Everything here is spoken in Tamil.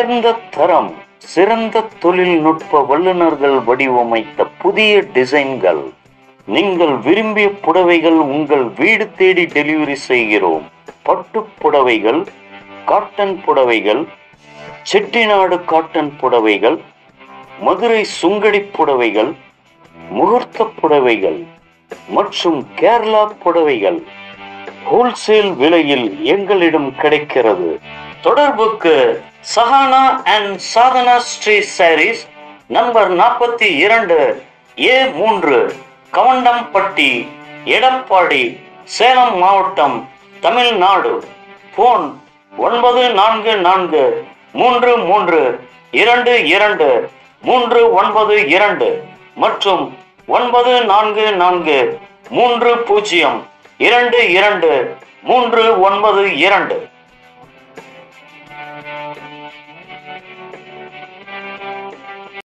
உயர்ந்த தரம் சிறந்த தொழில்நுட்ப வல்லுநர்கள் வடிவமைத்த புதிய டிசைன்கள் நீங்கள் விரும்பிய புடவைகள் உங்கள் வீடு தேடி டெலிவரி செய்கிறோம் பட்டு புடவைகள் காட்டன் புடவைகள் செட்டிநாடு காட்டன் புடவைகள் மதுரை சுங்கடி புடவைகள் முகூர்த்த புடவைகள் மற்றும் கேரளா புடவைகள் ஹோல்சேல் விலையில் எங்களிடம் கிடைக்கிறது தொடர்புக்கு சஹானா அண்ட் சாதனா ஸ்ரீ சாரீஸ் நம்பர் நாற்பத்தி இரண்டு ஏ மூன்று கவண்டம்பட்டி எடப்பாடி சேலம் மாவட்டம் தமிழ்நாடு போன் ஒன்பது நான்கு நான்கு மூன்று மூன்று இரண்டு இரண்டு மூன்று ஒன்பது இரண்டு மற்றும் ஒன்பது நான்கு நான்கு மூன்று பூஜ்ஜியம் இரண்டு இரண்டு மூன்று ஒன்பது இரண்டு